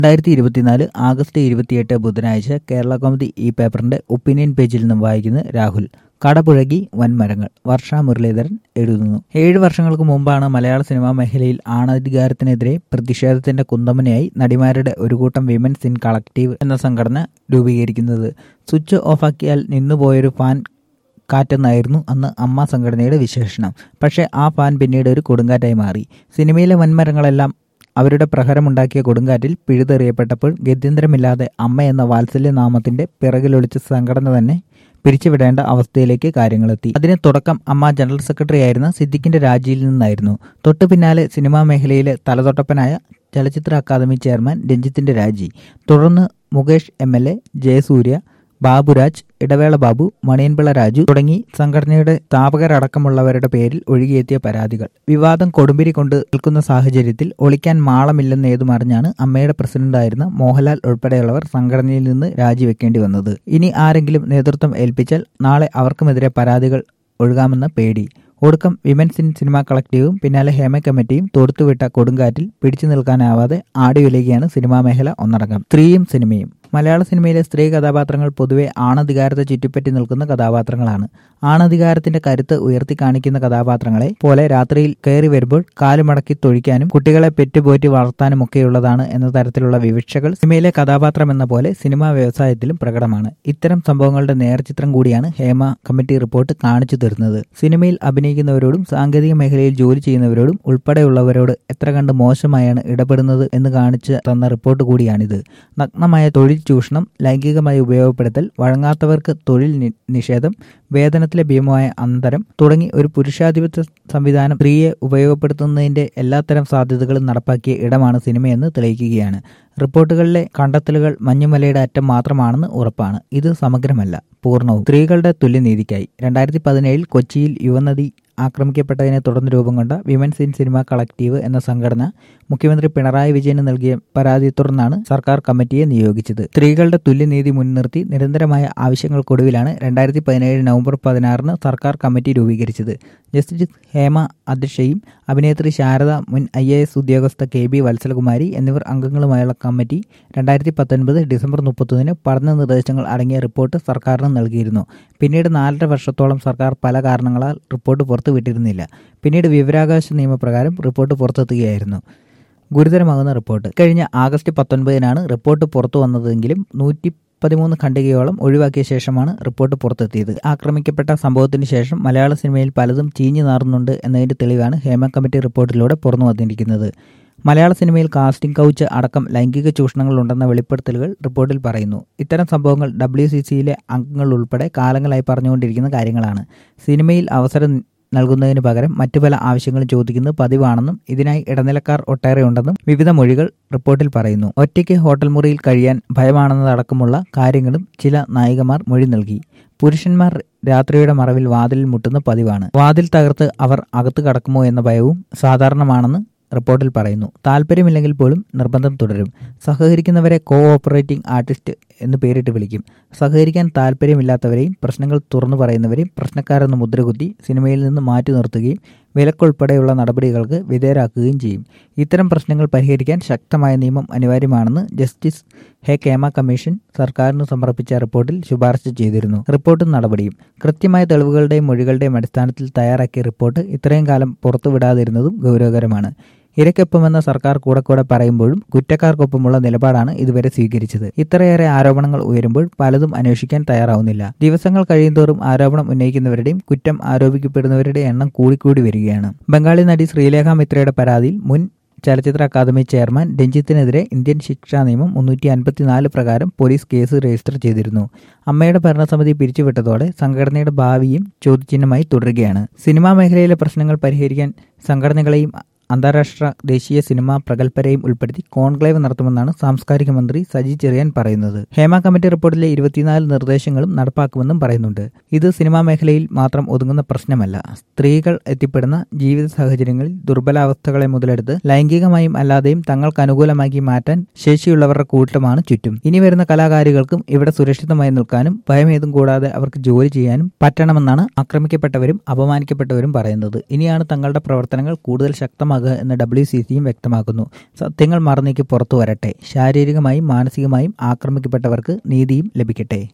രണ്ടായിരത്തി ഇരുപത്തിനാല് ആഗസ്റ്റ് ഇരുപത്തിയെട്ട് ബുധനാഴ്ച കേരള കോമഡി ഈ പേപ്പറിന്റെ ഒപ്പീനിയൻ പേജിൽ നിന്നും വായിക്കുന്ന രാഹുൽ കടപുഴകി വൻമരങ്ങൾ വർഷ മുരളീധരൻ എഴുതുന്നു ഏഴ് വർഷങ്ങൾക്ക് മുമ്പാണ് മലയാള സിനിമാ മേഖലയിൽ ആണധികാരത്തിനെതിരെ പ്രതിഷേധത്തിന്റെ കുന്തമനയായി നടിമാരുടെ ഒരു കൂട്ടം വിമൻസ് ഇൻ കളക്റ്റീവ് എന്ന സംഘടന രൂപീകരിക്കുന്നത് സ്വിച്ച് ഓഫാക്കിയാൽ നിന്നുപോയൊരു ഫാൻ കാറ്റെന്നായിരുന്നു അന്ന് അമ്മ സംഘടനയുടെ വിശേഷണം പക്ഷേ ആ ഫാൻ പിന്നീട് ഒരു കൊടുങ്കാറ്റായി മാറി സിനിമയിലെ വൻമരങ്ങളെല്ലാം അവരുടെ പ്രഹരമുണ്ടാക്കിയ കൊടുങ്കാറ്റിൽ പിഴുതെറിയപ്പെട്ടപ്പോൾ ഗത്യന്തരമില്ലാതെ അമ്മ എന്ന വാത്സല്യ നാമത്തിന്റെ പിറകിലൊളിച്ച സംഘടന തന്നെ പിരിച്ചുവിടേണ്ട അവസ്ഥയിലേക്ക് കാര്യങ്ങളെത്തി അതിന് തുടക്കം അമ്മ ജനറൽ സെക്രട്ടറി ആയിരുന്ന സിദ്ദിഖിന്റെ രാജിയിൽ നിന്നായിരുന്നു തൊട്ടു പിന്നാലെ സിനിമാ മേഖലയിലെ തലതൊട്ടപ്പനായ ചലച്ചിത്ര അക്കാദമി ചെയർമാൻ രഞ്ജിത്തിന്റെ രാജി തുടർന്ന് Mukesh M L A Jayasurya Baburaj Edavela Babu Maniyanpilla Raju തുടങ്ങി സംഘടനയുടെ സ്ഥാപകരടക്കമുള്ളവരുടെ പേരിൽ ഒഴുകിയെത്തിയ പരാതികൾ വിവാദം കൊടുമ്പിരി കൊണ്ട് നിൽക്കുന്ന സാഹചര്യത്തിൽ ഒളിക്കാൻ മാളമില്ലെന്ന് ഏതുമറിഞ്ഞാണ് അമ്മയുടെ പ്രസിഡന്റായിരുന്ന മോഹൻലാൽ ഉൾപ്പെടെയുള്ളവർ സംഘടനയിൽ നിന്ന് രാജിവെക്കേണ്ടി വന്നത് ഇനി ആരെങ്കിലും നേതൃത്വം ഏൽപ്പിച്ചാൽ നാളെ അവർക്കുമെതിരെ പരാതികൾ ഒഴുകാമെന്ന പേടി ഒടുക്കം വിമൻസ് ഇൻ സിനിമ കളക്റ്റീവും പിന്നാലെ ഹേമ കമ്മിറ്റിയും തൊടുത്തുവിട്ട കൊടുങ്കാറ്റിൽ പിടിച്ചു നിൽക്കാനാവാതെ ആടിയുലയുകയാണ് സിനിമാ മേഖല ഒന്നടങ്കം സ്ത്രീയും സിനിമയും മലയാള സിനിമയിലെ സ്ത്രീ കഥാപാത്രങ്ങൾ പൊതുവെ ആണധികാരത്തെ ചുറ്റിപ്പറ്റി നിൽക്കുന്ന കഥാപാത്രങ്ങളാണ് ആണധികാരത്തിന്റെ കരുത്ത് ഉയർത്തി കാണിക്കുന്ന കഥാപാത്രങ്ങളെ പോലെ രാത്രിയിൽ കയറി വരുമ്പോൾ കാലുമടക്കി തൊഴിക്കാനും കുട്ടികളെ പെറ്റുപോറ്റി വളർത്താനും ഒക്കെയുള്ളതാണ് എന്ന തരത്തിലുള്ള വിവക്ഷകൾ സിനിമയിലെ കഥാപാത്രം എന്ന പോലെ സിനിമാ വ്യവസായത്തിലും പ്രകടമാണ് ഇത്തരം സംഭവങ്ങളുടെ നേർചിത്രം കൂടിയാണ് ഹേമ കമ്മിറ്റി റിപ്പോർട്ട് കാണിച്ചു തരുന്നത് സിനിമയിൽ അഭിനയിക്കുന്നവരോടും സാങ്കേതിക മേഖലയിൽ ജോലി ചെയ്യുന്നവരോടും ഉൾപ്പെടെയുള്ളവരോട് എത്ര കണ്ട് മോശമായാണ് ഇടപെടുന്നത് എന്ന് കാണിച്ച് തന്ന റിപ്പോർട്ട് കൂടിയാണിത് നഗ്നമായ തൊഴിൽ ചൂഷണം ലൈംഗികമായി ഉപയോഗപ്പെടുത്തൽ വഴങ്ങാത്തവർക്ക് തൊഴിൽ നിഷേധം വേതനത്തിലെ ഭീമമായ അന്തരം തുടങ്ങി ഒരു പുരുഷാധിപത്യ സംവിധാനം സ്ത്രീയെ ഉപയോഗപ്പെടുത്തുന്നതിന്റെ എല്ലാത്തരം സാധ്യതകളും നടപ്പാക്കിയ ഇടമാണ് സിനിമയെന്ന് തെളിയിക്കുകയാണ് റിപ്പോർട്ടുകളിലെ കണ്ടെത്തലുകൾ മഞ്ഞുമലയുടെ അറ്റം മാത്രമാണെന്ന് ഉറപ്പാണ് ഇത് സമഗ്രമല്ല പൂർണ്ണവും സ്ത്രീകളുടെ തുല്യനീതിക്കായി രണ്ടായിരത്തി പതിനേഴിൽ കൊച്ചിയിൽ യുവനദി ആക്രമിക്കപ്പെട്ടതിനെ തുടർന്ന് രൂപം കൊണ്ട വിമൻസ് ഇൻ സിനിമ കളക്റ്റീവ് എന്ന സംഘടന മുഖ്യമന്ത്രി പിണറായി വിജയന് നൽകിയ പരാതിയെ തുടർന്നാണ് സർക്കാർ കമ്മിറ്റിയെ നിയോഗിച്ചത് സ്ത്രീകളുടെ തുല്യനീതി മുൻനിർത്തി നിരന്തരമായ ആവശ്യങ്ങൾക്കൊടുവിലാണ് രണ്ടായിരത്തി പതിനേഴ് നവംബർ പതിനാറിന് സർക്കാർ കമ്മിറ്റി രൂപീകരിച്ചത് ജസ്റ്റിസ് ഹേമ അധ്യക്ഷയും അഭിനേത്രി ശാരദ മുൻ ഐ എ എസ് ഉദ്യോഗസ്ഥ കെ ബി വത്സലകുമാരി എന്നിവർ അംഗങ്ങളുമായുള്ള കമ്മിറ്റി രണ്ടായിരത്തി പത്തൊൻപത് ഡിസംബർ മുപ്പത്തൊന്നിന് പഠന നിർദ്ദേശങ്ങൾ അടങ്ങിയ റിപ്പോർട്ട് സർക്കാരിന് നൽകിയിരുന്നു പിന്നീട് നാലര വർഷത്തോളം സർക്കാർ പല കാരണങ്ങളാൽ റിപ്പോർട്ട് പുറത്തുവിട്ടിരുന്നില്ല പിന്നീട് വിവരാവകാശ നിയമപ്രകാരം റിപ്പോർട്ട് പുറത്തെത്തുകയായിരുന്നു ഗുരുതരമാകുന്ന റിപ്പോർട്ട് കഴിഞ്ഞ ആഗസ്റ്റ് പത്തൊൻപതിനാണ് റിപ്പോർട്ട് പുറത്തു വന്നതെങ്കിലും നൂറ്റി പതിമൂന്ന് ഖണ്ഡികയോളം ഒഴിവാക്കിയ ശേഷമാണ് റിപ്പോർട്ട് പുറത്തെത്തിയത് ആക്രമിക്കപ്പെട്ട സംഭവത്തിന് ശേഷം മലയാള സിനിമയിൽ പലതും ചീഞ്ഞു നാറുന്നുണ്ട് എന്നതിന്റെ തെളിവാണ് ഹേമ കമ്മിറ്റി റിപ്പോർട്ടിലൂടെ പുറന്നു വന്നിരിക്കുന്നത് മലയാള സിനിമയിൽ കാസ്റ്റിംഗ് കൗച്ച് അടക്കം ലൈംഗിക ചൂഷണങ്ങളുണ്ടെന്ന വെളിപ്പെടുത്തലുകൾ റിപ്പോർട്ടിൽ പറയുന്നു ഇത്തരം സംഭവങ്ങൾ ഡബ്ല്യു സി സിയിലെ അംഗങ്ങൾ ഉൾപ്പെടെ കാലങ്ങളായി പറഞ്ഞുകൊണ്ടിരിക്കുന്ന കാര്യങ്ങളാണ് സിനിമയിൽ അവസരം നൽകുന്നതിന് പകരം മറ്റു പല ആവശ്യങ്ങളും ചോദിക്കുന്നത് പതിവാണെന്നും ഇതിനായി ഇടനിലക്കാർ ഒട്ടേറെ ഉണ്ടെന്നും വിവിധ മൊഴികൾ റിപ്പോർട്ടിൽ പറയുന്നു ഒറ്റയ്ക്ക് ഹോട്ടൽ മുറിയിൽ കഴിയാൻ ഭയമാണെന്നതടക്കമുള്ള കാര്യങ്ങളും ചില നായികമാർ മൊഴി നൽകി പുരുഷന്മാർ രാത്രിയുടെ മറവിൽ വാതിലിൽ മുട്ടുന്ന പതിവാണ് വാതിൽ തകർത്ത് അവർ അകത്ത് കടക്കുമോ എന്ന ഭയവും സാധാരണമാണെന്ന് റിപ്പോർട്ടിൽ പറയുന്നു താല്പര്യമില്ലെങ്കിൽ പോലും നിർബന്ധം തുടരും സഹകരിക്കുന്നവരെ കോ ഓപ്പറേറ്റിംഗ് ആർട്ടിസ്റ്റ് എന്ന് പേരിട്ട് വിളിക്കും സഹകരിക്കാൻ താല്പര്യമില്ലാത്തവരെയും പ്രശ്നങ്ങൾ തുറന്നു പറയുന്നവരെയും പ്രശ്നക്കാരെന്ന് മുദ്രകുത്തി സിനിമയിൽ നിന്ന് മാറ്റി നിർത്തുകയും വിലക്കുൾപ്പെടെയുള്ള നടപടികൾക്ക് വിധേയരാക്കുകയും ചെയ്യും ഇത്തരം പ്രശ്നങ്ങൾ പരിഹരിക്കാൻ ശക്തമായ നിയമം അനിവാര്യമാണെന്ന് ജസ്റ്റിസ് ഹെ കേമ കമ്മീഷൻ സർക്കാരിന് സമർപ്പിച്ച റിപ്പോർട്ടിൽ ശുപാർശ ചെയ്തിരുന്നു റിപ്പോർട്ടും നടപടിയും കൃത്യമായ തെളിവുകളുടെയും മൊഴികളുടെയും അടിസ്ഥാനത്തിൽ തയ്യാറാക്കിയ റിപ്പോർട്ട് ഇത്രയും കാലം പുറത്തുവിടാതിരുന്നതും ഗൗരവകരമാണ് ഇരയ്ക്കൊപ്പമെന്ന സർക്കാർ കൂടെ കൂടെ പറയുമ്പോഴും കുറ്റക്കാർക്കൊപ്പമുള്ള നിലപാടാണ് ഇതുവരെ സ്വീകരിച്ചത് ഇത്രയേറെ ആരോപണങ്ങൾ ഉയരുമ്പോൾ പലതും അന്വേഷിക്കാൻ തയ്യാറാവുന്നില്ല ദിവസങ്ങൾ കഴിയുന്തോറും ആരോപണം ഉന്നയിക്കുന്നവരുടെയും കുറ്റം ആരോപിക്കപ്പെടുന്നവരുടെ എണ്ണം കൂടിക്കൂടി വരികയാണ് ബംഗാളി നടി ശ്രീലേഖ മിത്രയുടെ പരാതിയിൽ മുൻ ചലച്ചിത്ര അക്കാദമി ചെയർമാൻ രഞ്ജിത്തിനെതിരെ ഇന്ത്യൻ ശിക്ഷാ നിയമം മുന്നൂറ്റി അൻപത്തിനാല് പ്രകാരം പോലീസ് കേസ് രജിസ്റ്റർ ചെയ്തിരുന്നു അമ്മയുടെ ഭരണസമിതി പിരിച്ചുവിട്ടതോടെ സംഘടനയുടെ ഭാവിയും ചോദ്യചിഹ്നമായി തുടരുകയാണ് സിനിമാ മേഖലയിലെ പ്രശ്നങ്ങൾ പരിഹരിക്കാൻ സംഘടനകളെയും അന്താരാഷ്ട്ര ദേശീയ സിനിമാ പ്രഗത്ഭരെയും ഉൾപ്പെടുത്തി കോൺക്ലേവ് നടത്തുമെന്നാണ് സാംസ്കാരിക മന്ത്രി സജി ചെറിയാൻ പറയുന്നത് ഹേമ കമ്മിറ്റി റിപ്പോർട്ടിലെ ഇരുപത്തിനാല് നിർദ്ദേശങ്ങളും നടപ്പാക്കുമെന്നും പറയുന്നുണ്ട് ഇത് സിനിമാ മേഖലയിൽ മാത്രം ഒതുങ്ങുന്ന പ്രശ്നമല്ല സ്ത്രീകൾ എത്തിപ്പെടുന്ന ജീവിത സാഹചര്യങ്ങളിൽ ദുർബലാവസ്ഥകളെ മുതലെടുത്ത് ലൈംഗികമായും അല്ലാതെയും തങ്ങൾക്ക് അനുകൂലമാക്കി മാറ്റാൻ ശേഷിയുള്ളവരുടെ കൂട്ടമാണ് ചുറ്റും ഇനി വരുന്ന കലാകാരികൾക്കും ഇവിടെ സുരക്ഷിതമായി നിൽക്കാനും ഭയമേതും കൂടാതെ അവർക്ക് ജോലി ചെയ്യാനും പറ്റണമെന്നാണ് ആക്രമിക്കപ്പെട്ടവരും അപമാനിക്കപ്പെട്ടവരും പറയുന്നത് ഇനിയാണ് തങ്ങളുടെ പ്രവർത്തനങ്ങൾ കൂടുതൽ ശക്തമാകുക വ്യക്തമാകുക എന്ന് ഡബ്ല്യു സി സിയും വ്യക്തമാക്കുന്നു സത്യങ്ങൾ മറന്നേക്ക് പുറത്തു വരട്ടെ ശാരീരികമായും മാനസികമായും ആക്രമിക്കപ്പെട്ടവർക്ക് നീതിയും ലഭിക്കട്ടെ